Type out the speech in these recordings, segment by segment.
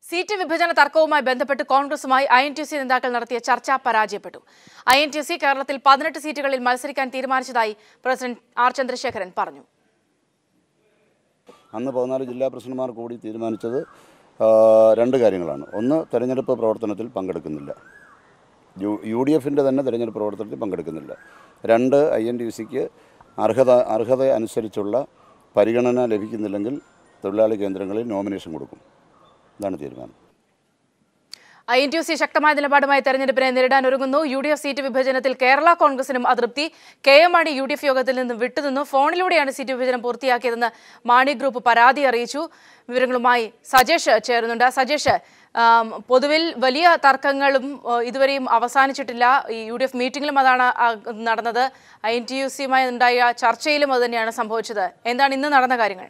seat വിഭജന തർക്കവുമായി ബന്ധപ്പെട്ട് കോൺഗ്രസുമായി ഐ എൻ ടി സി നേതാക്കൾ നടത്തിയ ചർച്ച പരാജയപ്പെട്ടു ഐ എൻ ടി സി കേരളത്തിൽ പതിനെട്ട് സീറ്റുകളിൽ മത്സരിക്കാൻ തീരുമാനിച്ചതായി പ്രസിഡന്റ് ആർ ചന്ദ്രശേഖരൻ പറഞ്ഞു അന്ന് പതിനാല് ജില്ലാ പ്രസിഡന്റുമാർ കൂടി തീരുമാനിച്ചത് ആ, രണ്ട് കാര്യങ്ങളാണ് ഒന്ന് തെരഞ്ഞെടുപ്പ് പ്രവർത്തനത്തിൽ പങ്കെടുക്കുന്നില്ല യു യു ഡി എഫിൻ്റെ തന്നെ തെരഞ്ഞെടുപ്പ് പ്രവർത്തനത്തിൽ പങ്കെടുക്കുന്നില്ല രണ്ട് ഐ എൻ ഡി സിക്ക് അർഹത അർഹത അനുസരിച്ചുള്ള പരിഗണന ലഭിക്കുന്നില്ലെങ്കിൽ തൊഴിലാളി കേന്ദ്രങ്ങളിൽ നോമിനേഷൻ കൊടുക്കും ഇതാണ് തീരുമാനം I N T U C ശക്തമായ നിലപാടുമായി തെരഞ്ഞെടുപ്പിനെ നേരിടാൻ ഒരുങ്ങുന്നു യു ഡി എഫ് സീറ്റ് വിഭജനത്തിൽ കേരള കോൺഗ്രസിനും അതൃപ്തി K M Mani U D F യോഗത്തിൽ നിന്ന് വിട്ടുനിന്നു ഫോണിലൂടെയാണ് സീറ്റ് വിഭജനം പൂർത്തിയാക്കിയതെന്ന് മാണി ഗ്രൂപ്പ് പരാതി അറിയിച്ചു വിവരങ്ങളുമായി സജേഷ് ചേരുന്നുണ്ട് സജേഷ് ആം, പൊതുവിൽ വലിയ തർക്കങ്ങളും ആ, ഇതുവരെയും അവസാനിച്ചിട്ടില്ല ഈ യു ഡി എഫ് മീറ്റിംഗിലും അതാണ് ആ, നടന്നത് ഐ എൻ ടി യു സിയുമായി ഉണ്ടായ ചർച്ചയിലും അത് തന്നെയാണ് സംഭവിച്ചത് എന്താണ് ഇന്ന് നടന്ന കാര്യങ്ങൾ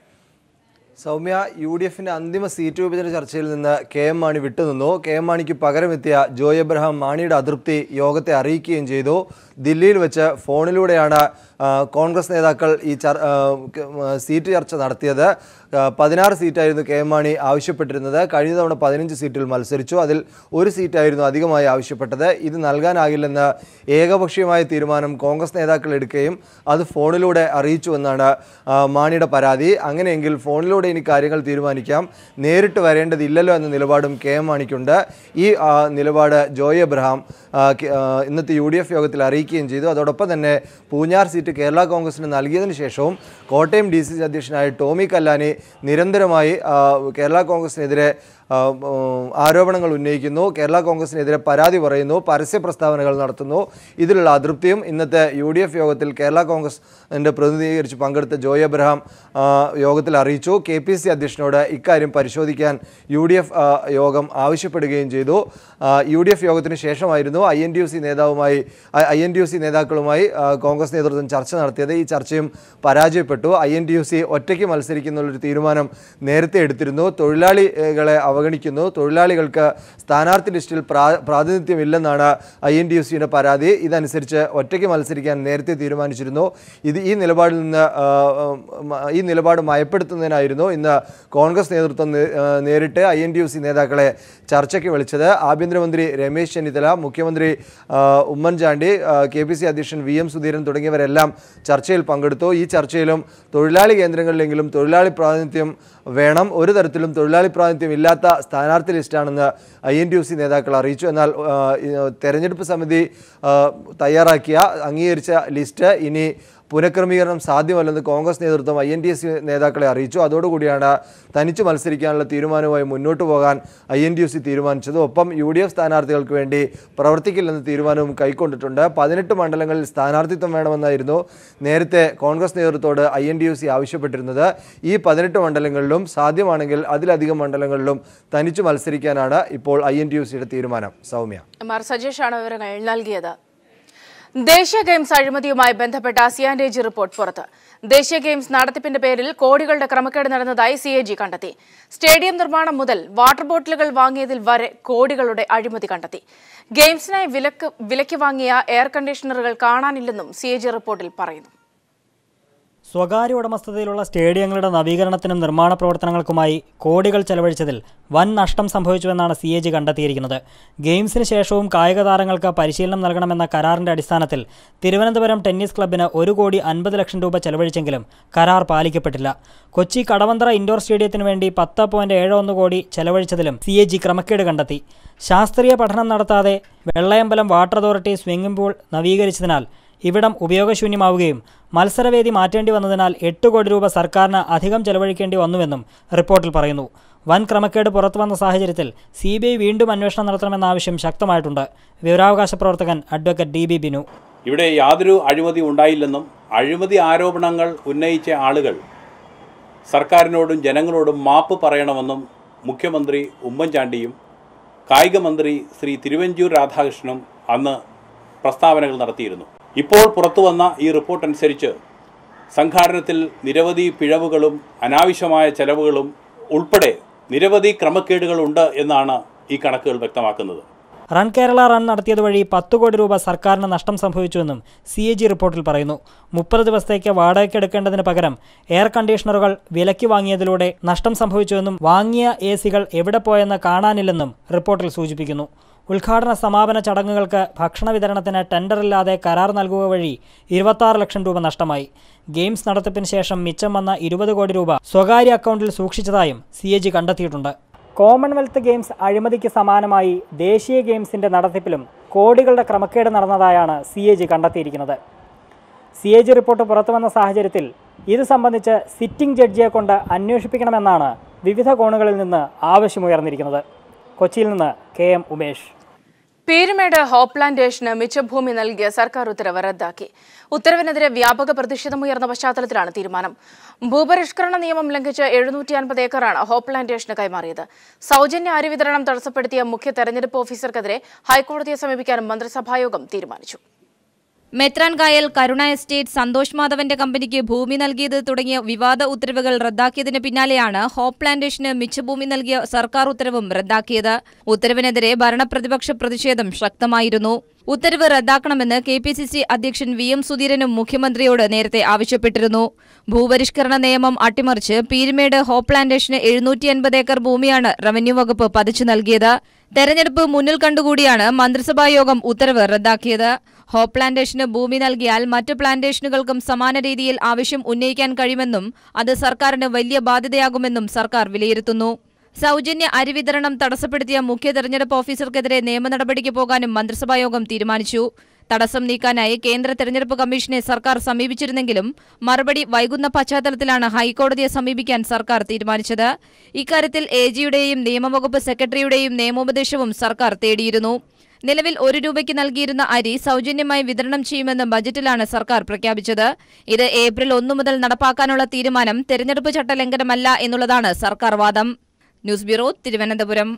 സൗമ്യ യു ഡി എഫിന്റെ അന്തിമ സീറ്റ് വിഭജന ചർച്ചയിൽ നിന്ന് കെ എം മാണി വിട്ടുനിന്നു കെ എം മാണിക്ക് പകരമെത്തിയ ജോയ് എബ്രഹാം മാണിയുടെ അതൃപ്തി യോഗത്തെ അറിയിക്കുകയും ചെയ്തു ദില്ലിയിൽ വെച്ച് ഫോണിലൂടെയാണ് ആ, കോൺഗ്രസ് നേതാക്കൾ ഈ ചർ ആ, ക- ആ, സീറ്റ് ചർച്ച നടത്തിയത് ആ, പതിനാറ് സീറ്റായിരുന്നു കെ എം മാണി ആവശ്യപ്പെട്ടിരുന്നത് കഴിഞ്ഞ തവണ പതിനഞ്ച് സീറ്റിൽ മത്സരിച്ചു അതിൽ ഒരു സീറ്റായിരുന്നു അധികമായി ആവശ്യപ്പെട്ടത് ഇത് നൽകാനാകില്ലെന്ന് ഏകപക്ഷീയമായ തീരുമാനം കോൺഗ്രസ് നേതാക്കൾ എടുക്കുകയും അത് ഫോണിലൂടെ അറിയിച്ചുവെന്നാണ് ആ, മാണിയുടെ പരാതി അങ്ങനെയെങ്കിൽ ഫോണിലൂടെ ഇനി കാര്യങ്ങൾ തീരുമാനിക്കാം നേരിട്ട് വരേണ്ടതില്ലല്ലോ എന്ന നിലപാടും കെ എം മാണിക്കുണ്ട് ഈ ആ, നിലപാട് ജോയ് എബ്രഹാം ആ, കെ- ആ, ഇന്നത്തെ യു ഡി എഫ് യോഗത്തിൽ അറിയിക്കുകയും ചെയ്തു അതോടൊപ്പം തന്നെ പൂഞ്ഞാർ സീറ്റ് കേരള കോൺഗ്രസിന് നൽകിയതിനു ശേഷവും കോട്ടയം ഡി സി സി അധ്യക്ഷനായ ടോമി കല്ലാനി നിരന്തരമായി ആ, കേരള കോൺഗ്രസിനെതിരെ ആ, ഉം, ആരോപണങ്ങൾ ഉന്നയിക്കുന്നു കേരള കോൺഗ്രസിനെതിരെ പരാതി പറയുന്നു പരസ്യ പ്രസ്താവനകൾ നടത്തുന്നു ഇതിലുള്ള അതൃപ്തിയും ഇന്നത്തെ യു ഡി എഫ് യോഗത്തിൽ കേരള കോൺഗ്രസിൻ്റെ പ്രതിനിധീകരിച്ച് പങ്കെടുത്ത ജോയ് എബ്രഹാം ആ, യോഗത്തിൽ അറിയിച്ചു കെ പി സി അധ്യക്ഷനോട് ഇക്കാര്യം പരിശോധിക്കാൻ യു ഡി എഫ് യോഗം ആവശ്യപ്പെടുകയും ചെയ്തു ആ, യു ഡി എഫ് യോഗത്തിന് ശേഷമായിരുന്നു I N D U C നേതാവുമായി I N D U C നേതാക്കളുമായി ആ, കോൺഗ്രസ് നേതൃത്വം ചർച്ച നടത്തിയത് ഈ ചർച്ചയും പരാജയപ്പെട്ടു I N D U C ഒറ്റയ്ക്ക് മത്സരിക്കുന്നുള്ളൊരു തീരുമാനം നേരത്തെ എടുത്തിരുന്നു തൊഴിലാളികളെ അവഗണിക്കുന്നു തൊഴിലാളികൾക്ക് സ്ഥാനാർത്ഥി ലിസ്റ്റിൽ പ്രാ പ്രാതിനിധ്യമില്ലെന്നാണ് ഐ എൻ ഡി യു സിയുടെ പരാതി ഇതനുസരിച്ച് ഒറ്റയ്ക്ക് മത്സരിക്കാൻ നേരത്തെ തീരുമാനിച്ചിരുന്നു ഇത് ഈ നിലപാടിൽ നിന്ന് ആ, ആ, ഈ നിലപാട് മയപ്പെടുത്തുന്നതിനായിരുന്നു ഇന്ന് കോൺഗ്രസ് നേതൃത്വം നേ- ആ, നേരിട്ട് I N D U C നേതാക്കളെ ചർച്ചയ്ക്ക് വിളിച്ചത് ആഭ്യന്തരമന്ത്രി രമേശ് ചെന്നിത്തല മുഖ്യമന്ത്രി ആ, ഉമ്മൻചാണ്ടി കെ പി സി അധ്യക്ഷൻ വി എം സുധീരൻ തുടങ്ങിയവരെല്ലാം ചർച്ചയിൽ പങ്കെടുത്തു ഈ ചർച്ചയിലും തൊഴിലാളി കേന്ദ്രങ്ങളിലെങ്കിലും തൊഴിലാളി പ്രാതിനിധ്യം വേണം ഒരു തരത്തിലും തൊഴിലാളി പ്രാതിനിധ്യം ഇല്ലാത്ത സ്ഥാനാർത്ഥി ലിസ്റ്റാണെന്ന് I N T U C നേതാക്കൾ അറിയിച്ചു എന്നാൽ ആ, ഈ, തെരഞ്ഞെടുപ്പ് സമിതി ആ, തയ്യാറാക്കിയ അംഗീകരിച്ച ലിസ്റ്റ് ഇനി പുനഃക്രമീകരണം സാധ്യമല്ലെന്ന് കോൺഗ്രസ് നേതൃത്വം ഐ എൻ ടി എസ് നേതാക്കളെ അറിയിച്ചു അതോടുകൂടിയാണ് തനിച്ച് മത്സരിക്കാനുള്ള തീരുമാനവുമായി മുന്നോട്ട് പോകാൻ I N T U C തീരുമാനിച്ചത് ഒപ്പം യു ഡി എഫ് സ്ഥാനാർത്ഥികൾക്ക് വേണ്ടി പ്രവർത്തിക്കില്ലെന്ന തീരുമാനവും കൈക്കൊണ്ടിട്ടുണ്ട് പതിനെട്ട് മണ്ഡലങ്ങളിൽ സ്ഥാനാർത്ഥിത്വം വേണമെന്നായിരുന്നു നേരത്തെ കോൺഗ്രസ് നേതൃത്വത്തോട് I N T U C ആവശ്യപ്പെട്ടിരുന്നത് ഈ പതിനെട്ട് മണ്ഡലങ്ങളിലും സാധ്യമാണെങ്കിൽ അതിലധികം മണ്ഡലങ്ങളിലും തനിച്ച് മത്സരിക്കാനാണ് ഇപ്പോൾ ഐ എൻ ടി യു സിയുടെ തീരുമാനം സൗമ്യ എം ആർ സജേഷാണ് വിവരങ്ങൾ നൽകിയത് ദേശീയ ഗെയിംസ് അഴിമതിയുമായി ബന്ധപ്പെട്ട സിയാൻഡേജി റിപ്പോർട്ട് പുറത്ത് ദേശീയ ഗെയിംസ് നടത്തിപ്പിന്റെ പേരിൽ കോടികളുടെ ക്രമക്കേട് നടന്നതായി സി എ ജി കണ്ടെത്തി സ്റ്റേഡിയം നിർമ്മാണം മുതൽ വാട്ടർ ബോട്ടിലുകൾ വാങ്ങിയതിൽ വരെ കോടികളുടെ അഴിമതി കണ്ടെത്തി ഗെയിംസിനായി വിലക്ക് വിലയ്ക്ക് വാങ്ങിയ എയർ കണ്ടീഷണറുകൾ കാണാനില്ലെന്നും സി എ ജി റിപ്പോർട്ടിൽ പറയുന്നു സ്വകാര്യ ഉടമസ്ഥതയിലുള്ള സ്റ്റേഡിയങ്ങളുടെ നവീകരണത്തിനും നിർമ്മാണ പ്രവർത്തനങ്ങൾക്കുമായി കോടികൾ ചെലവഴിച്ചതിൽ വൻ നഷ്ടം സംഭവിച്ചുവെന്നാണ് സി എ ജി കണ്ടെത്തിയിരിക്കുന്നത് ഗെയിംസിന് ശേഷവും കായിക താരങ്ങൾക്ക് പരിശീലനം നൽകണമെന്ന കരാറിന്റെ അടിസ്ഥാനത്തിൽ തിരുവനന്തപുരം ടെന്നീസ് ക്ലബിന് ഒരു കോടി അൻപത് ലക്ഷം രൂപ ചെലവഴിച്ചെങ്കിലും കരാർ പാലിക്കപ്പെട്ടില്ല കൊച്ചി കടവന്തറ ഇൻഡോർ സ്റ്റേഡിയത്തിന് വേണ്ടി പത്ത് പോയിന്റ് ഏഴ് ഒന്ന് കോടി ചെലവഴിച്ചതിലും സി എ ജി ക്രമക്കേട് കണ്ടെത്തി ശാസ്ത്രീയ പഠനം നടത്താതെ Vellayambalam water authority swimming pool നവീകരിച്ചതിനാൽ ഇവിടം ഉപയോഗശൂന്യമാവുകയും മത്സരവേദി മാറ്റേണ്ടി വന്നതിനാൽ എട്ട് കോടി രൂപ സർക്കാരിന് അധികം ചെലവഴിക്കേണ്ടി വന്നുവെന്നും റിപ്പോർട്ടിൽ പറയുന്നു വൻ ക്രമക്കേട് പുറത്തുവന്ന സാഹചര്യത്തിൽ സി ബി ഐ വീണ്ടും അന്വേഷണം നടത്തണമെന്ന ആവശ്യം ശക്തമായിട്ടുണ്ട് വിവരാവകാശ പ്രവർത്തകൻ അഡ്വക്കേറ്റ് ഡി ബി ബിനു ഇവിടെ യാതൊരു അഴിമതി ഉണ്ടായില്ലെന്നും അഴിമതി ആരോപണങ്ങൾ ഉന്നയിച്ച ആളുകൾ സർക്കാരിനോടും ജനങ്ങളോടും മാപ്പ് പറയണമെന്നും മുഖ്യമന്ത്രി ഉമ്മൻചാണ്ടിയും കായിക മന്ത്രി ശ്രീ തിരുവഞ്ചൂർ രാധാകൃഷ്ണനും അന്ന് പ്രസ്താവനകൾ നടത്തിയിരുന്നു ഇപ്പോൾ പുറത്തു വന്ന ഈ റിപ്പോർട്ട് അനുസരിച്ച് സംഘാടനത്തിൽ നിരവധി പിഴവുകളും അനാവശ്യമായ ചെലവുകളും ഉൾപ്പെടെ നിരവധി ക്രമക്കേടുകളുണ്ട് എന്നാണ് ഈ കണക്കുകൾ വ്യക്തമാക്കുന്നത് റൺ കേരള റൺ നടത്തിയതുവഴി പത്ത് കോടി രൂപ സർക്കാരിന് നഷ്ടം സംഭവിച്ചുവെന്നും സി എ ജി റിപ്പോർട്ടിൽ പറയുന്നു മുപ്പത് ദിവസത്തേക്ക് വാടകയ്ക്ക് എടുക്കേണ്ടതിന് പകരം എയർ കണ്ടീഷണറുകൾ വിലയ്ക്ക് വാങ്ങിയതിലൂടെ നഷ്ടം സംഭവിച്ചുവെന്നും വാങ്ങിയ എ സികൾ എവിടെ പോയെന്ന് കാണാനില്ലെന്നും റിപ്പോർട്ടിൽ സൂചിപ്പിക്കുന്നു ഉദ്ഘാടന സമാപന ചടങ്ങുകൾക്ക് ഭക്ഷണ വിതരണത്തിന് ടെൻഡറില്ലാതെ കരാർ നൽകുക വഴി ഇരുപത്താറ് ലക്ഷം രൂപ നഷ്ടമായി ഗെയിംസ് നടത്തിപ്പിന് ശേഷം മിച്ചം വന്ന ഇരുപത് കോടി രൂപ സ്വകാര്യ അക്കൗണ്ടിൽ സൂക്ഷിച്ചതായും സി എ ജി കണ്ടെത്തിയിട്ടുണ്ട് കോമൺവെൽത്ത് ഗെയിംസ് അഴിമതിക്ക് സമാനമായി ദേശീയ ഗെയിംസിന്റെ നടത്തിപ്പിലും കോടികളുടെ ക്രമക്കേട് നടന്നതായാണ് സി എ ജി കണ്ടെത്തിയിരിക്കുന്നത് സി എ ജി റിപ്പോർട്ട് പുറത്തുവന്ന സാഹചര്യത്തിൽ ഇത് സംബന്ധിച്ച് സിറ്റിംഗ് ജഡ്ജിയെ കൊണ്ട് അന്വേഷിപ്പിക്കണമെന്നാണ് വിവിധ കോണുകളിൽ നിന്ന് ആവശ്യമുയർന്നിരിക്കുന്നത് കൊച്ചിയിൽ നിന്ന് കെ എം ഉമേഷ് പീരുമേട് ഹോപ്ലാന്റേഷന് മിച്ചഭൂമി നൽകിയ സർക്കാർ ഉത്തരവ് റദ്ദാക്കി ഉത്തരവിനെതിരെ വ്യാപക പ്രതിഷേധമുയർന്ന പശ്ചാത്തലത്തിലാണ് തീരുമാനം ഭൂപരിഷ്കരണ നിയമം ലംഘിച്ച് എഴുന്നൂറ്റി അൻപത് ഏക്കറാണ് ഹോപ്ലാന്റേഷന് കൈമാറിയത് സൗജന്യ അരി വിതരണം തടസ്സപ്പെടുത്തിയ മുഖ്യ തെരഞ്ഞെടുപ്പ് ഓഫീസർക്കെതിരെ ഹൈക്കോടതിയെ സമീപിക്കാനും മന്ത്രിസഭായോഗം തീരുമാനിച്ചു മെത്രാൻ കായൽ കരുണ എസ്റ്റേറ്റ് സന്തോഷ് മാധവന്റെ കമ്പനിക്ക് ഭൂമി നൽകിയത് തുടങ്ങിയ വിവാദ ഉത്തരവുകൾ റദ്ദാക്കിയതിന് പിന്നാലെയാണ് ഹോപ്പ് പ്ലാന്റേഷന് മിച്ചഭൂമി നൽകിയ സർക്കാർ ഉത്തരവും റദ്ദാക്കിയത് ഉത്തരവിനെതിരെ ഭരണപ്രതിപക്ഷ പ്രതിഷേധം ശക്തമായിരുന്നു ഉത്തരവ് റദ്ദാക്കണമെന്ന് കെ പി സി സി അധ്യക്ഷൻ വി എം സുധീരനും മുഖ്യമന്ത്രിയോട് നേരത്തെ ആവശ്യപ്പെട്ടിരുന്നു ഭൂപരിഷ്കരണ നിയമം അട്ടിമറിച്ച് പീരുമേട് ഹോപ്പ് പ്ലാന്റേഷന് എഴുന്നൂറ്റി അൻപത് ഏക്കർ ഭൂമിയാണ് റവന്യൂ വകുപ്പ് പതിച്ചു നൽകിയത് തെരഞ്ഞെടുപ്പ് മുന്നിൽ കണ്ടുകൂടിയാണ് മന്ത്രിസഭാ യോഗം ഉത്തരവ് റദ്ദാക്കിയത് ഹോപ്പ് പ്ലാന്റേഷന് ഭൂമി നൽകിയാൽ മറ്റ് പ്ലാന്റേഷനുകൾക്കും സമാന രീതിയിൽ ആവശ്യം ഉന്നയിക്കാൻ കഴിയുമെന്നും അത് സർക്കാരിന് വലിയ ബാധ്യതയാകുമെന്നും സർക്കാർ വിലയിരുത്തുന്നു സൗജന്യ അരി വിതരണം തടസ്സപ്പെടുത്തിയ മുഖ്യ തെരഞ്ഞെടുപ്പ് ഓഫീസർക്കെതിരെ നിയമ നടപടിക്ക് പോകാനും മന്ത്രിസഭായോഗം തീരുമാനിച്ചു തടസ്സം നീക്കാനായി കേന്ദ്ര തെരഞ്ഞെടുപ്പ് കമ്മീഷനെ സർക്കാർ സമീപിച്ചിരുന്നെങ്കിലും മറുപടി വൈകുന്ന പശ്ചാത്തലത്തിലാണ് ഹൈക്കോടതിയെ സമീപിക്കാൻ സർക്കാർ തീരുമാനിച്ചത് ഇക്കാര്യത്തിൽ എ ജിയുടെയും നിയമവകുപ്പ് സെക്രട്ടറിയുടെയും നിയമോപദേശവും സർക്കാർ തേടിയിരുന്നു നിലവിൽ ഒരു രൂപയ്ക്ക് നൽകിയിരുന്ന അരി സൗജന്യമായി വിതരണം ചെയ്യുമെന്ന് ബജറ്റിലാണ് സർക്കാർ പ്രഖ്യാപിച്ചത് ഇത് ഏപ്രിൽ ഒന്നു മുതൽ നടപ്പാക്കാനുള്ള തീരുമാനം തെരഞ്ഞെടുപ്പ് ചട്ടലംഘനമല്ല എന്നുള്ളതാണ് സർക്കാർ വാദം ന്യൂസ് ബ്യൂറോ തിരുവനന്തപുരം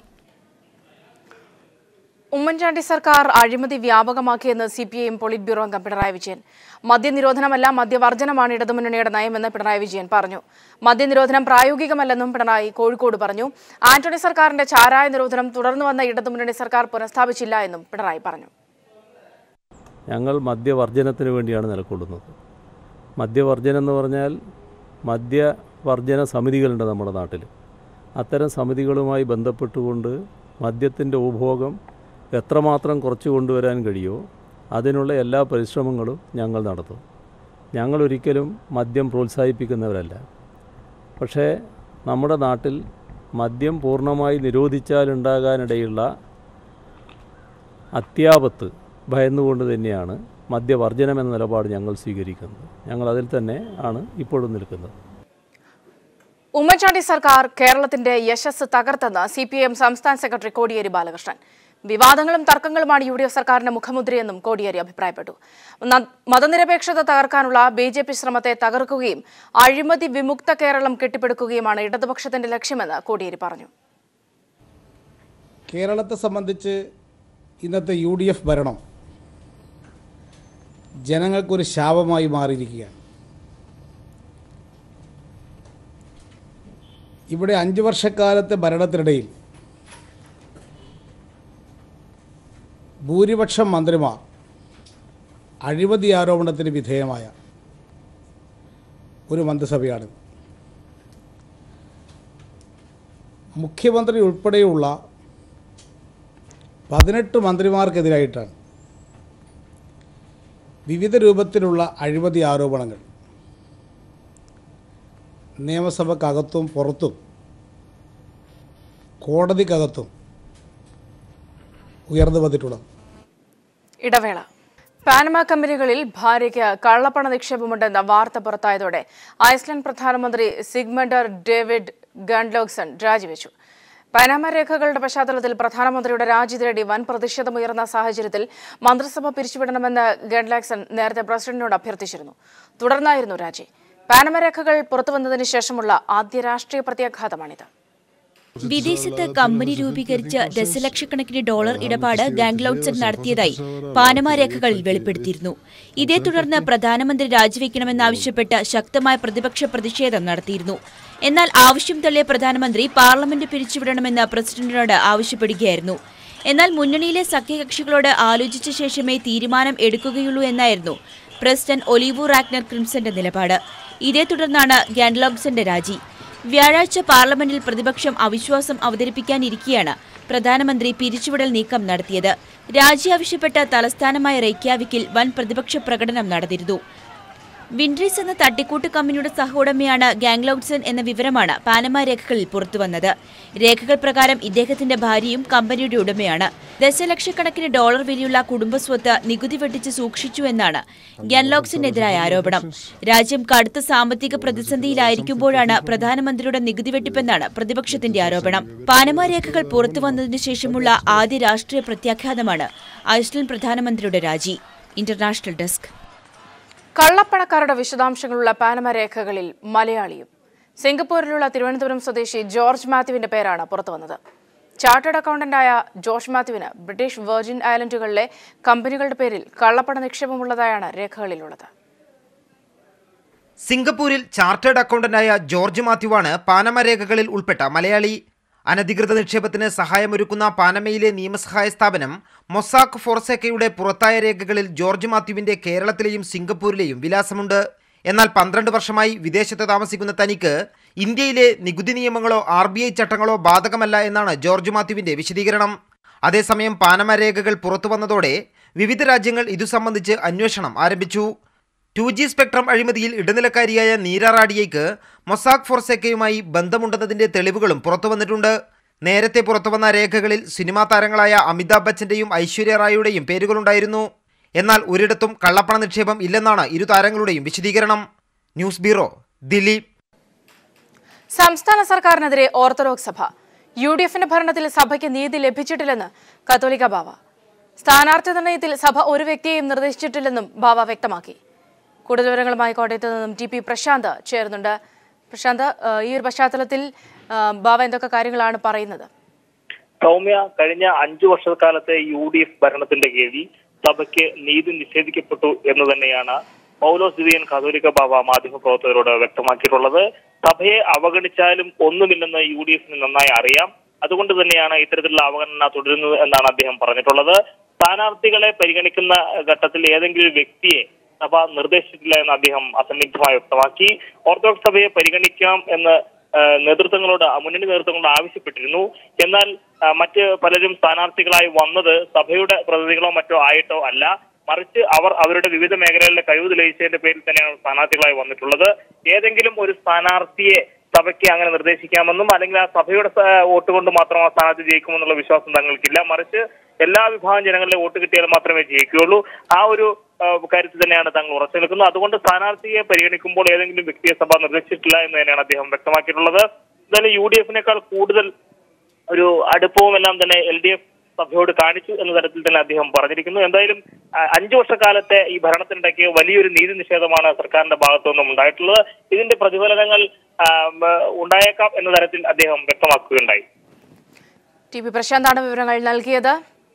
ഉമ്മൻചാണ്ടി സർക്കാർ അഴിമതി വ്യാപകമാക്കിയെന്ന് C P I M politburo അംഗം പിണറായി വിജയൻ മദ്യനിരോധനമല്ല മദ്യവർജനമാണ് ഇടതുമുന്നണിയുടെ നയമെന്ന് പിണറായി വിജയൻ പറഞ്ഞു മദ്യനിരോധനം പ്രായോഗികമല്ലെന്നും പിണറായി കോഴിക്കോട് പറഞ്ഞു ആന്റണി സർക്കാരിന്റെ ചാരായ നിരോധനം തുടർന്നു വന്ന ഇടതുമുന്നണി സർക്കാർ പുനഃസ്ഥാപിച്ചില്ല എന്നും പിണറായി പറഞ്ഞു ഞങ്ങൾ മദ്യവർജനത്തിന് വേണ്ടിയാണ് നിലകൊള്ളുന്നത് മദ്യവർജനം എന്ന് പറഞ്ഞാൽ മദ്യവർജന സമിതികളുണ്ട് നമ്മുടെ നാട്ടിൽ അത്തരം സമിതികളുമായി ബന്ധപ്പെട്ടുകൊണ്ട് മദ്യത്തിൻ്റെ ഉപഭോഗം എത്രമാത്രം കുറച്ച് കൊണ്ടുവരാൻ കഴിയുമോ അതിനുള്ള എല്ലാ പരിശ്രമങ്ങളും ഞങ്ങൾ നടത്തും ഞങ്ങൾ ഒരിക്കലും മദ്യം പ്രോത്സാഹിപ്പിക്കുന്നവരല്ല പക്ഷേ നമ്മുടെ നാട്ടിൽ മദ്യം പൂർണ്ണമായി നിരോധിച്ചാലുണ്ടാകാനിടയുള്ള അത്യാപത്ത് ഭയന്നുകൊണ്ട് തന്നെയാണ് മദ്യവർജനം എന്ന നിലപാട് ഞങ്ങൾ സ്വീകരിക്കുന്നത് ഞങ്ങൾ അതിൽ തന്നെ ആണ് ഇപ്പോഴും നിൽക്കുന്നത് ഉമ്മൻചാണ്ടി സർക്കാർ കേരളത്തിന്റെ യശസ് തകർത്തെന്ന് സി പി എം സംസ്ഥാന സെക്രട്ടറി കോടിയേരി ബാലകൃഷ്ണൻ വിവാദങ്ങളും തർക്കങ്ങളുമാണ് യു ഡി എഫ് സർക്കാരിന്റെ മുഖമുദ്രയെന്നും കോടിയേരി അഭിപ്രായപ്പെട്ടു ന- മതനിരപേക്ഷത തകർക്കാനുള്ള ബി ജെ പി ശ്രമത്തെ തകർക്കുകയും അഴിമതി വിമുക്ത കേരളം കെട്ടിപ്പടുക്കുകയുമാണ് ഇടതുപക്ഷത്തിന്റെ ലക്ഷ്യമെന്ന് കോടിയേരി പറഞ്ഞു കേരളത്തെ സംബന്ധിച്ച് ഇന്നത്തെ യു ഡി എഫ് ഭരണം ജനങ്ങൾക്കൊരു ശാപമായി മാറിയിരിക്കുകയാണ് ഇവിടെ അഞ്ച് വർഷക്കാലത്തെ ഭരണത്തിനിടയിൽ ഭൂരിപക്ഷം മന്ത്രിമാർ അഴിമതി ആരോപണത്തിന് വിധേയമായ ഒരു മന്ത്രിസഭയാണ് മുഖ്യമന്ത്രി ഉൾപ്പെടെയുള്ള പതിനെട്ട് മന്ത്രിമാർക്കെതിരായിട്ടാണ് വിവിധ രൂപത്തിലുള്ള അഴിമതി ആരോപണങ്ങൾ നിയമസഭക്കകത്തും പുറത്തും കോടതിക്കകത്തും ഉയർന്നു വന്നിട്ടുള്ളത് ഇടവേള പാനമ കമ്പനികളിൽ ഭാര്യയ്ക്ക് കള്ളപ്പണ നിക്ഷേപമുണ്ടെന്ന വാർത്ത പുറത്തായതോടെ ഐസ്ലൻഡ് പ്രധാനമന്ത്രി സിഗ്മണ്ടർ ഡേവിഡ് ഗൺലോക്സൺ രാജിവെച്ചു പനാമ രേഖകളുടെ പശ്ചാത്തലത്തിൽ പ്രധാനമന്ത്രിയുടെ രാജി തേടി വൻ പ്രതിഷേധമുയർന്ന സാഹചര്യത്തിൽ മന്ത്രിസഭ പിരിച്ചുവിടണമെന്ന് ഗൺലാക്സൺ നേരത്തെ പ്രസിഡന്റിനോട് അഭ്യർത്ഥിച്ചിരുന്നു തുടർന്നായിരുന്നു രാജി പാനമ രേഖകൾ പുറത്തുവന്നതിന് ശേഷമുള്ള ആദ്യ രാഷ്ട്രീയ പ്രത്യാഘാതമാണിത് വിദേശത്ത് കമ്പനി രൂപീകരിച്ച് ദശലക്ഷക്കണക്കിന് ഡോളർ ഇടപാട് ഗാംഗ്ലൌട്ട്സൺ നടത്തിയതായി പാനമ രേഖകളിൽ വെളിപ്പെടുത്തിയിരുന്നു ഇതേ തുടർന്ന് പ്രധാനമന്ത്രി രാജിവെക്കണമെന്നാവശ്യപ്പെട്ട് ശക്തമായ പ്രതിപക്ഷ പ്രതിഷേധം നടത്തിയിരുന്നു എന്നാൽ ആവശ്യം തള്ളിയ പ്രധാനമന്ത്രി പാർലമെന്റ് പിരിച്ചുവിടണമെന്ന് പ്രസിഡന്റിനോട് ആവശ്യപ്പെടുകയായിരുന്നു എന്നാൽ മുന്നണിയിലെ സഖ്യകക്ഷികളോട് ആലോചിച്ച ശേഷമേ തീരുമാനം എടുക്കുകയുള്ളൂ എന്നായിരുന്നു പ്രസിഡന്റ് ഒലിവു റാഗ്നർ ക്രിംസന്റെ നിലപാട് ഇതേ തുടർന്നാണ് ഗാൻഡ്ലോഗ്സന്റെ രാജി വ്യാഴാഴ്ച പാർലമെന്റിൽ പ്രതിപക്ഷം അവിശ്വാസം അവതരിപ്പിക്കാനിരിക്കെയാണ് പ്രധാനമന്ത്രി പിരിച്ചുവിടൽ നീക്കം നടത്തിയത് രാജി ആവശ്യപ്പെട്ട് തലസ്ഥാനമായ റെയ്ക്യാവിക്കിൽ വൻ പ്രതിപക്ഷ പ്രകടനം നടന്നിരുന്നു വിൻഡ്രീസ് എന്ന തട്ടിക്കൂട്ട് കമ്പനിയുടെ സഹോടമയാണ് ഗാംഗ്ലൌഡ്സൺ എന്ന വിവരമാണ് പാനമ രേഖകളിൽ പുറത്തുവന്നത് രേഖകൾ പ്രകാരം ഇദ്ദേഹത്തിന്റെ ഭാര്യയും കമ്പനിയുടെ ഉടമയാണ് ദശലക്ഷക്കണക്കിന് ഡോളർ വിലയുള്ള കുടുംബസ്വത്ത് നികുതി വെട്ടിച്ച് സൂക്ഷിച്ചു എന്നാണ് ഗാൻലോക്സിനെതിരായ ആരോപണം രാജ്യം കടുത്ത സാമ്പത്തിക പ്രതിസന്ധിയിലായിരിക്കുമ്പോഴാണ് പ്രധാനമന്ത്രിയുടെ നികുതി വെട്ടിപ്പെന്നാണ് പ്രതിപക്ഷത്തിന്റെ ആരോപണം പാനമ രേഖകൾ പുറത്തുവന്നതിനു ശേഷമുള്ള ആദ്യ രാഷ്ട്രീയ പ്രത്യാഘാതമാണ് ഐസ്ലൻഡ് പ്രധാനമന്ത്രിയുടെ രാജി ഇന്റർനാഷണൽ ഡെസ്ക് കള്ളപ്പണക്കാരുടെ വിശദാംശങ്ങളുള്ള പാനമ രേഖകളിൽ മലയാളിയും സിംഗപ്പൂരിലുള്ള തിരുവനന്തപുരം സ്വദേശി ജോർജ് മാത്യുവിന്റെ പേരാണ് പുറത്തുവന്നത് ചാർട്ടേഡ് അക്കൗണ്ടന്റായ ജോർജ് മാത്യുവിന് ബ്രിട്ടീഷ് വെർജിൻ ഐലൻഡുകളിലെ കമ്പനികളുടെ പേരിൽ കള്ളപ്പണ നിക്ഷേപമുള്ളതായാണ് രേഖകളിലുള്ളത് സിംഗപ്പൂരിൽ ചാർട്ടേഡ് അക്കൗണ്ടന്റായ ജോർജ് മാത്യുവാണ് പാനമ രേഖകളിൽ ഉൾപ്പെട്ട മലയാളി അനധികൃത നിക്ഷേപത്തിന് സഹായമൊരുക്കുന്ന പാനമയിലെ നിയമസഹായ സ്ഥാപനം മൊസാക്ക് ഫോർസേക്കയുടെ പുറത്തായ രേഖകളിൽ ജോർജ് മാത്യുവിന്റെ കേരളത്തിലെയും സിംഗപ്പൂരിലെയും വിലാസമുണ്ട് എന്നാൽ പന്ത്രണ്ട് വർഷമായി വിദേശത്ത് താമസിക്കുന്ന തനിക്ക് ഇന്ത്യയിലെ നികുതി നിയമങ്ങളോ ആർ ബി ഐ ചട്ടങ്ങളോ ബാധകമല്ല എന്നാണ് ജോർജ് മാത്യുവിന്റെ വിശദീകരണം അതേസമയം പാനമ രേഖകൾ പുറത്തു വന്നതോടെ വിവിധ രാജ്യങ്ങൾ ഇതു സംബന്ധിച്ച് അന്വേഷണം ആരംഭിച്ചു ടു ജി സ്പെക്ട്രം അഴിമതിയിൽ ഇടനിലക്കാരിയായ നീര റാഡിയയ്ക്ക് മൊസാക് ഫോർസെക്കയുമായി ബന്ധമുണ്ടെന്നതിന്റെ തെളിവുകളും പുറത്തുവന്നിട്ടുണ്ട് നേരത്തെ പുറത്തുവന്ന രേഖകളിൽ സിനിമാ താരങ്ങളായ അമിതാഭ് ബച്ചന്റെയും ഐശ്വര്യ റായിയുടെയും പേരുകളുണ്ടായിരുന്നു എന്നാൽ ഒരിടത്തും കള്ളപ്പണ നിക്ഷേപം ഇല്ലെന്നാണ് ഇരു താരങ്ങളുടെയും വിശദീകരണം ന്യൂസ് ബ്യൂറോ ദില്ലി സംസ്ഥാന സർക്കാരിനെതിരെ ഓർത്തഡോക്സ് സഭ യു ഡി എഫിന്റെ ഭരണത്തിൽ സഭയ്ക്ക് നീതി ലഭിച്ചിട്ടില്ലെന്ന് കത്തോലിക്ക ബാവ സ്ഥാനാർത്ഥി നിർണയത്തിൽ സഭ ഒരു വ്യക്തിയെയും നിർദ്ദേശിച്ചിട്ടില്ലെന്നും ബാവ വ്യക്തമാക്കി കൂടുതൽ വിവരങ്ങളുമായി കോട്ടയത്ത് നിന്നും ടി പി പ്രശാന്ത് ചേരുന്നുണ്ട് പ്രശാന്ത് ഏഹ്, ഈ ഒരു പശ്ചാത്തലത്തിൽ ഏഹ്, ബാവ എന്തൊക്കെ കാര്യങ്ങളാണ് പറയുന്നത് സൗമ്യ കഴിഞ്ഞ അഞ്ചു വർഷക്കാലത്തെ യു ഡി എഫ് ഭരണത്തിന്റെ കീഴിൽ സഭയ്ക്ക് നീതി നിഷേധിക്കപ്പെട്ടു എന്ന് തന്നെയാണ് പൗലോസ് ദിദിയൻ കാതോലിക്ക ബാബ മാധ്യമപ്രവർത്തകരോട് വ്യക്തമാക്കിയിട്ടുള്ളത് സഭയെ അവഗണിച്ചാലും ഒന്നുമില്ലെന്ന് യു ഡി എഫിന് നന്നായി അറിയാം അതുകൊണ്ട് തന്നെയാണ് ഇത്തരത്തിലുള്ള അവഗണന തുടരുന്നത് എന്നാണ് അദ്ദേഹം പറഞ്ഞിട്ടുള്ളത് സ്ഥാനാർത്ഥികളെ പരിഗണിക്കുന്ന ഘട്ടത്തിൽ ഏതെങ്കിലും ഒരു വ്യക്തിയെ സഭ നിർദ്ദേശിച്ചിട്ടില്ല എന്ന് അദ്ദേഹം അസന്നിഗ്ധമായി വ്യക്തമാക്കി ഓർത്തഡോക്സ് സഭയെ പരിഗണിക്കാം എന്ന് ആ, നേതൃത്വങ്ങളോട് മുന്നണി നേതൃത്വങ്ങളോട് ആവശ്യപ്പെട്ടിരുന്നു എന്നാൽ ആ, മറ്റ് പലരും സ്ഥാനാർത്ഥികളായി വന്നത് സഭയുടെ പ്രതിനിധികളോ മറ്റോ ആയിട്ടോ അല്ല മറിച്ച് അവർ അവരുടെ വിവിധ മേഖലകളിലെ കഴിവ് തെളിയിച്ചതിന്റെ പേരിൽ തന്നെയാണ് സ്ഥാനാർത്ഥികളായി വന്നിട്ടുള്ളത് ഏതെങ്കിലും ഒരു സ്ഥാനാർത്ഥിയെ സഭയ്ക്ക് അങ്ങനെ നിർദ്ദേശിക്കാമെന്നും അല്ലെങ്കിൽ ആ സഭയുടെ സ- വോട്ട് കൊണ്ട് മാത്രം ആ സ്ഥാനാർത്ഥി ജയിക്കുമെന്നുള്ള വിശ്വാസം തങ്ങൾക്കില്ല മറിച്ച് എല്ലാ വിഭാഗം ജനങ്ങളുടെ വോട്ട് കിട്ടിയാൽ മാത്രമേ ജയിക്കുകയുള്ളൂ ആ ഒരു ആ, കാര്യത്തിൽ തന്നെയാണ് തങ്ങൾ ഉറച്ചു നിൽക്കുന്നത് അതുകൊണ്ട് സ്ഥാനാർത്ഥിയെ പരിഗണിക്കുമ്പോൾ ഏതെങ്കിലും വ്യക്തിയെ സഭ നിർദ്ദേശിച്ചിട്ടില്ല എന്ന് തന്നെയാണ് അദ്ദേഹം വ്യക്തമാക്കിയിട്ടുള്ളത് എന്തായാലും യു ഡി എഫിനേക്കാൾ കൂടുതൽ ഒരു അടുപ്പവും എല്ലാം തന്നെ എൽ ഡി എഫ് സഭയോട് കാണിച്ചു എന്ന തരത്തിൽ തന്നെ അദ്ദേഹം പറഞ്ഞിരിക്കുന്നു എന്തായാലും ആ, അഞ്ചു വർഷക്കാലത്തെ ഈ ഭരണത്തിനിടയ്ക്ക് വലിയൊരു നീതി നിഷേധമാണ് സർക്കാരിന്റെ ഭാഗത്തു നിന്നും ഉണ്ടായിട്ടുള്ളത് ഇതിന്റെ പ്രതിഫലനങ്ങൾ ആ, ഉം, ഉണ്ടായേക്കാം എന്ന തരത്തിൽ അദ്ദേഹം വ്യക്തമാക്കുകയുണ്ടായി ടി പി പ്രശാന്താണ് വിവരങ്ങൾ നൽകിയത്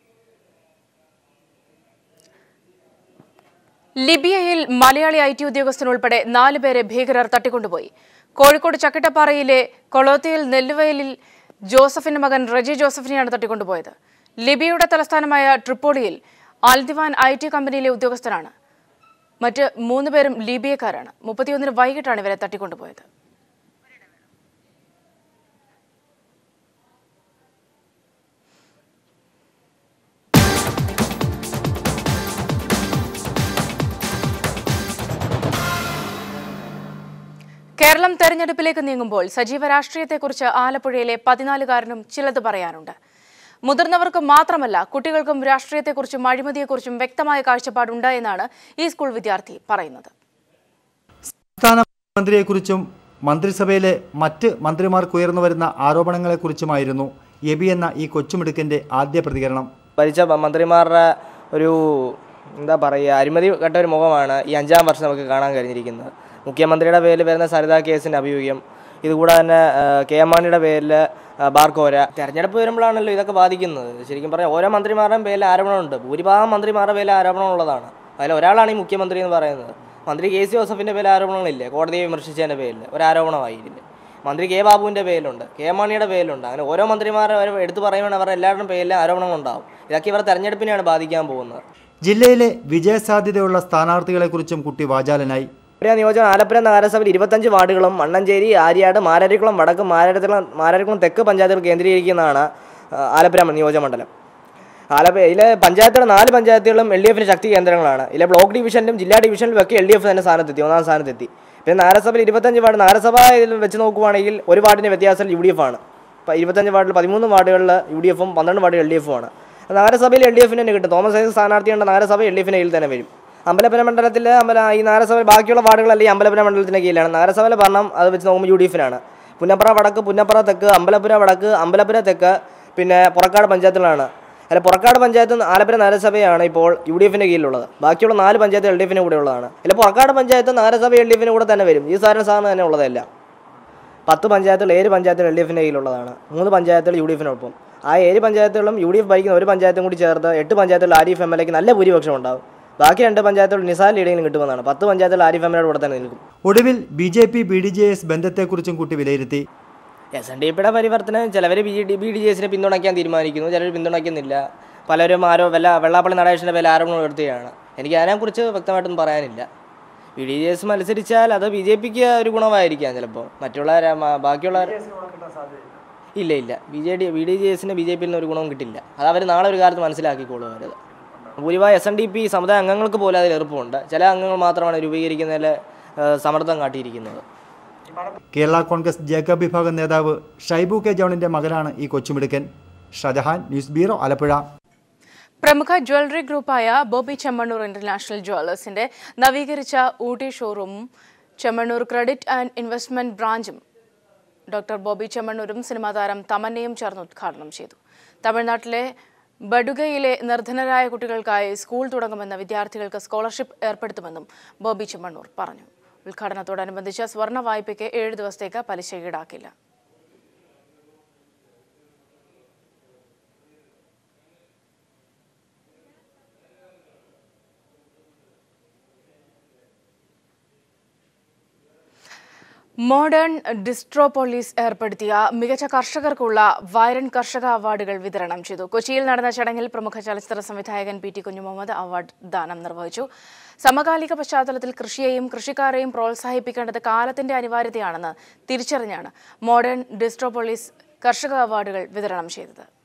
ലിബിയയിൽ മലയാളി ഐ ടി ഉദ്യോഗസ്ഥനുൾപ്പെടെ നാല് പേരെ ഭീകരർ തട്ടിക്കൊണ്ടുപോയി കോഴിക്കോട് ചക്കിട്ടപ്പാറയിലെ കൊളോത്തിയിൽ നെല്ലുവയലിൽ ജോസഫിന്റെ മകൻ റജി ജോസഫിനെയാണ് തട്ടിക്കൊണ്ടുപോയത് ലിബിയയുടെ തലസ്ഥാനമായ ട്രിപ്പോളിയിൽ ആൽദിവാൻ ഐ ടി കമ്പനിയിലെ ഉദ്യോഗസ്ഥനാണ് മറ്റ് മൂന്ന് പേരും ലിബിയക്കാരാണ് മുപ്പത്തിയൊന്നിന് വൈകിട്ടാണ് ഇവരെ തട്ടിക്കൊണ്ടുപോയത് കേരളം തെരഞ്ഞെടുപ്പിലേക്ക് നീങ്ങുമ്പോൾ സജീവ രാഷ്ട്രീയത്തെക്കുറിച്ച് ആലപ്പുഴയിലെ പതിനാലുകാരനും ചിലത് പറയാനുണ്ട് മുതിർന്നവർക്ക് മാത്രമല്ല കുട്ടികൾക്കും രാഷ്ട്രീയത്തെക്കുറിച്ചും അഴിമതിയെക്കുറിച്ചും വ്യക്തമായ കാഴ്ചപ്പാടുണ്ട് എന്നാണ് ഈ സ്കൂൾ വിദ്യാർത്ഥി പറയുന്നത് സംസ്ഥാന മന്ത്രിയെക്കുറിച്ചും മന്ത്രിസഭയിലെ മറ്റ് മന്ത്രിമാർക്ക് ഉയർന്നു വരുന്ന ആരോപണങ്ങളെക്കുറിച്ചുമായിരുന്നു എബി എന്ന ഈ കൊച്ചുമിടുക്കൻ്റെ ആദ്യ പ്രതികരണം ഭരിച്ച മ- മന്ത്രിമാരുടെ ഒരു എന്താ പറയുക അഴിമതി കെട്ട ഒരു മുഖമാണ് ഈ അഞ്ചാം വർഷം നമുക്ക് കാണാൻ കഴിഞ്ഞിരിക്കുന്നത് മുഖ്യമന്ത്രിയുടെ പേരിൽ വരുന്ന സരിത കേസിൻ്റെ അഭിയോഗം ഇതുകൂടാതെ തന്നെ ആ, കെ എം മാണിയുടെ പേരിൽ ആ, ബാർക്കോര തെരഞ്ഞെടുപ്പ് വരുമ്പോഴാണല്ലോ ഇതൊക്കെ ബാധിക്കുന്നത് ശരിക്കും പറഞ്ഞാൽ ഓരോ മന്ത്രിമാരുടെയും പേരിൽ ആരോപണമുണ്ട് ഭൂരിഭാഗം മന്ത്രിമാരുടെ പേരിൽ ആരോപണമുള്ളതാണ് അതിൽ ഒരാളാണ് ഈ മുഖ്യമന്ത്രി എന്ന് പറയുന്നത് മന്ത്രി കെ സി ജോസഫിൻ്റെ പേരിൽ ആരോപണങ്ങളില്ലേ കോടതിയെ വിമർശിച്ചതിൻ്റെ പേരിൽ ഒരു ആരോപണമായി ഇതിൽ മന്ത്രി കെ ബാബുവിൻ്റെ പേരിലുണ്ട് കെ എം മാണിയുടെ പേരിലുണ്ട് അങ്ങനെ ഓരോ മന്ത്രിമാരെ അവർ എടുത്തു പറയുമ്പോൾ അവരുടെ എല്ലാവരുടെയും പേരിൽ ആരോപണങ്ങളുണ്ടാവും ഇതൊക്കെ ഇവർ തെരഞ്ഞെടുപ്പിനെയാണ് ബാധിക്കാൻ പോകുന്നത് ജില്ലയിലെ വിജയസാധ്യതയുള്ള സ്ഥാനാർത്ഥികളെക്കുറിച്ചും കുട്ടി വാചാലനായി ആലപ്പുഴ നിയോജകം ആലപ്പുഴ നഗരസഭയിൽ ഇരുപത്തഞ്ച് വാർഡുകളും മണ്ണഞ്ചേരി ആര്യാട് മാരാരിക്കുളം വടക്ക് മാരാരിക്കുളം മാരാരിക്കുളം തെക്ക് പഞ്ചായത്തുകൾ കേന്ദ്രീകരിക്കുന്നതാണ് ആ, ആലപ്പുഴ നിയോജകമണ്ഡലം ആലപ്പുഴ ഇതിലെ പഞ്ചായത്തുകൾ നാല് പഞ്ചായത്തുകളും എൽ ഡി എഫിന് ശക്തി കേന്ദ്രങ്ങളാണ് ഇതിലെ ബ്ലോക്ക് ഡിവിഷനിലും ജില്ലാ ഡിവിഷനിലും ഒക്കെ എൽ ഡി എഫ് തന്നെ സ്ഥാനത്തെത്തി ഒന്നാം സ്ഥാനത്തെത്തി പിന്നെ നഗരസഭയിൽ ഇരുപത്തഞ്ച് വാർഡ് നഗരസഭ ഇതിൽ വെച്ച് നോക്കുവാണെങ്കിൽ ഒരു വാർഡിൻ്റെ വ്യത്യാസം യു ഡി എഫ് ആണ് ഇപ്പോൾ ഇരുപത്തഞ്ച് വാർഡിൽ പതിമൂന്ന് വാർഡുകളിൽ യു ഡി എഫും പന്ത്രണ്ട് വാർഡിൽ എൽ ഡി എഫും ആണ് നഗരസഭയിൽ എൽ ഡി എഫിന് തന്നെ കിട്ടും തോമസ് ഐസക് സ്ഥാനാർത്ഥിയുണ്ട് നഗരസഭ എൽ ഡി എഫിൻ്റെ കീഴിൽ തന്നെ വരും അമ്പലപ്പുര മണ്ഡലത്തിൽ അമ്പല ഈ നഗരസഭ ബാക്കിയുള്ള വാർഡുകളെല്ലാം ഈ അമ്പലപ്പുര മണ്ഡലത്തിൻ്റെ കീഴിലാണ് നഗരസഭയിലെ ഭരണം അത് വെച്ച് നോക്കുമ്പോൾ യു ഡി എഫിനാണ് പുന്നപ്പുറ വടക്ക് പുന്നപ്പുറ തെക്ക് അമ്പലപ്പുര വടക്ക് അമ്പലപ്പുര തെക്ക് പിന്നെ പുറക്കാട് പഞ്ചായത്തുകളാണ് അല്ല പുറക്കാട് പഞ്ചായത്ത് ആലപ്പുഴ നഗരസഭയാണ് ഇപ്പോൾ യു ഡി എഫിൻ്റെ കീഴിലുള്ളത് ബാക്കിയുള്ള നാല് പഞ്ചായത്ത് എൽ ഡി എഫിന് കൂടെ ഉള്ളതാണ് അല്ല പുറക്കാട് പഞ്ചായത്ത് നഗരസഭ എൽ ഡി എഫിന് കൂടെ തന്നെ വരും ഈ സാധനം സാധനം തന്നെ ഉള്ളതല്ല പത്ത് പഞ്ചായത്തുകൾ ഏഴ് പഞ്ചായത്തുകൾ എൽ ഡി എഫിൻ്റെ കീഴിലുള്ളതാണ് മൂന്ന് പഞ്ചായത്തുകൾ യു ഡി എഫിനൊപ്പം ആ ഏഴ് പഞ്ചായത്തുകളും യു ഡി എഫ് ഭരിക്കുന്ന ഒരു പഞ്ചായത്തും കൂടി ചേർത്ത് എട്ട് പഞ്ചായത്തുകൾ ആരിഫ് എം എൽ എക്ക് നല്ല ഭൂരിപക്ഷം ഉണ്ടാവും ബാക്കി രണ്ട് പഞ്ചായത്തുകൾ നിസാർ ലീഡിങ്ങിലും കിട്ടുമെന്നാണ് പത്ത് പഞ്ചായത്തുകൾ ആരിഫ് എം എൽ കൂടെ തന്നെ നിൽക്കും ഒടുവിൽ B J P B D J S ബന്ധത്തെക്കുറിച്ചും കുട്ടി വിലയിരുത്തി എസ് എൻ ഡി പിയുടെ പരിവർത്തനം ചിലവർ B D B D G എസിനെ പിന്തുണയ്ക്കാൻ തീരുമാനിക്കുന്നു ചിലർ പിന്തുണയ്ക്കുന്നില്ല പലരും ആരോ വെള്ള വെള്ളാപ്പള്ളി നടേശൻ്റെ പേരിൽ ആരോപണം ഉയർത്തുകയാണ് എനിക്ക് അതിനെക്കുറിച്ച് വ്യക്തമായിട്ടൊന്നും പറയാനില്ല ബി ഡി ജെ എസ് മത്സരിച്ചാൽ അത് ബി ജെ പിക്ക് ഒരു ഗുണമായിരിക്കാം ചിലപ്പോൾ മറ്റുള്ള ര- മ- ബാക്കിയുള്ള ഇല്ല ഇല്ല B J D B D J എസിന് ബി ജെ പിയിൽ നിന്ന് ഒരു ഗുണവും കിട്ടില്ല അത് അവർ നാളെ ഒരു കാലത്ത് മനസ്സിലാക്കിക്കോളും അവരത് ഭൂരിഭാഗം എസ് എൻ ഡി പി സമുദായ അംഗങ്ങൾക്ക് പോലും അതിൽ എളുപ്പമുണ്ട് ചില അംഗങ്ങൾ മാത്രമാണ് രൂപീകരിക്കുന്നതിൽ ഏഹ്, സമ്മർദ്ദം കാട്ടിയിരിക്കുന്നത് കേരള കോൺഗ്രസ് ജേക്കബ് വിഭാഗം നേതാവ് ഷൈബു കെ ജോണിന്റെ മകനാണ് ഈ കൊച്ചുമിടുക്കൻ ഷജഹാൻ ന്യൂസ് ബ്യൂറോ ആലപ്പുഴ പ്രമുഖ ജ്വല്ലറി ഗ്രൂപ്പായ ബോബി ചെമ്മണ്ണൂർ ഇന്റർനാഷണൽ ജ്വല്ലേഴ്സിന്റെ നവീകരിച്ച ഊട്ടി ഷോറൂമും ചെമ്മണ്ണൂർ ക്രെഡിറ്റ് ആൻഡ് ഇൻവെസ്റ്റ്മെന്റ് ബ്രാഞ്ചും ഡോക്ടർ ബോബി ചെമ്മണ്ണൂരും സിനിമാ താരം തമന്നയും ചേർന്ന് ഉദ്ഘാടനം ചെയ്തു തമിഴ്നാട്ടിലെ ബഡുഗയിലെ നിർധനരായ കുട്ടികൾക്കായി സ്കൂൾ തുടങ്ങുമെന്ന വിദ്യാർത്ഥികൾക്ക് സ്കോളർഷിപ്പ് ഏർപ്പെടുത്തുമെന്നും ബോബി ചെമ്മണ്ണൂർ പറഞ്ഞു ഉദ്ഘാടനത്തോടനുബന്ധിച്ച് സ്വർണ്ണ വായ്പയ്ക്ക് ഏഴ് ദിവസത്തേക്ക് പലിശ ഈടാക്കില്ല മോഡേൺ ഡിസ്ട്രോപോളിസ് ഏർപ്പെടുത്തിയ മികച്ച കർഷകർക്കുള്ള വയറൻ കർഷക അവാർഡുകൾ വിതരണം ചെയ്തു കൊച്ചിയിൽ നടന്ന ചടങ്ങിൽ പ്രമുഖ ചലച്ചിത്ര സംവിധായകൻ പി ടി കുഞ്ഞുമുഹമ്മദ് അവാർഡ് ദാനം നിർവഹിച്ചു സമകാലിക പശ്ചാത്തലത്തിൽ കൃഷിയെയും കൃഷിക്കാരെയും പ്രോത്സാഹിപ്പിക്കേണ്ടത് കാലത്തിന്റെ അനിവാര്യതയാണെന്ന് തിരിച്ചറിഞ്ഞാണ് മോഡേൺ ഡിസ്ട്രോപോളിസ് കർഷക അവാർഡുകൾ വിതരണം ചെയ്തത്